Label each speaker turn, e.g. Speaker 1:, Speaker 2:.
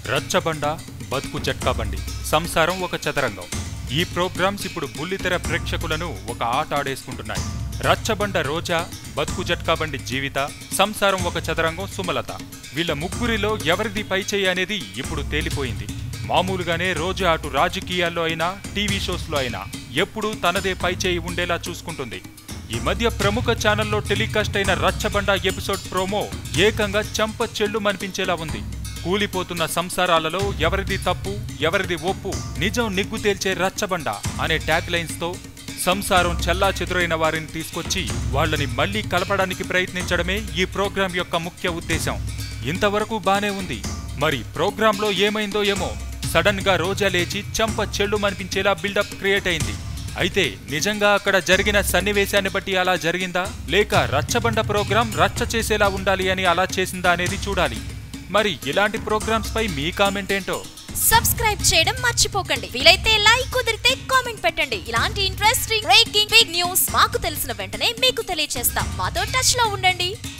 Speaker 1: రచ్చబండ బతుకు జట్కాబండి సంసారం ఒక చదరంగం ఈ ప్రోగ్రామ్స్ ఇప్పుడు బుల్లితెర ప్రేక్షకులను ఒక ఆట ఆడేసుకుంటున్నాయి రచ్చబండ రోజా బతుకు జట్కాబండి జీవిత సంసారం ఒక చదరంగం సుమలత వీళ్ళ ముగ్గురిలో ఎవరిది పైచేయి అనేది ఇప్పుడు తేలిపోయింది మామూలుగానే రోజా అటు రాజకీయాల్లో అయినా టీవీ షోస్లో అయినా ఎప్పుడూ తనదే పైచేయి ఉండేలా చూసుకుంటుంది ఈ మధ్య ప్రముఖ ఛానల్లో టెలికాస్ట్ అయిన రచ్చబండ ఎపిసోడ్ ప్రోమో ఏకంగా చంప చెల్లు మనిపించేలా ఉంది కూలిపోతున్న సంసారాలలో ఎవరిది తప్పు ఎవరిది ఒప్పు నిజం నిగ్గు తేల్చే రచ్చబండ అనే ట్యాగ్ లైన్స్ తో సంసారం చెల్లా చెదురైన వారిని తీసుకొచ్చి వాళ్ళని మళ్లీ కలపడానికి ప్రయత్నించడమే ఈ ప్రోగ్రాం యొక్క ముఖ్య ఉద్దేశం ఇంతవరకు బానే ఉంది మరి ప్రోగ్రాంలో ఏమైందో ఏమో సడన్ గా రోజా లేచి చంప చెల్లు మనిపించేలా బిల్డప్ క్రియేట్ అయింది అయితే నిజంగా అక్కడ జరిగిన సన్నివేశాన్ని బట్టి అలా జరిగిందా లేక రచ్చబండ ప్రోగ్రాం రచ్చ చేసేలా ఉండాలి అని అలా చేసిందా అనేది చూడాలి మరి ఇలాంటి ప్రోగ్రామ్స్ పై మీ కామెంట్ ఏంటో
Speaker 2: సబ్స్క్రైబ్ చేయడం మర్చిపోకండి వీలైతే లైక్ కుదిరితే కామెంట్ పెట్టండి ఇలాంటి ఇంట్రెస్టింగ్ బ్రేకింగ్ బిగ్ న్యూస్ మాకు తెలిసిన వెంటనే మీకు తెలియజేస్తాం మాతో టచ్ లో ఉండండి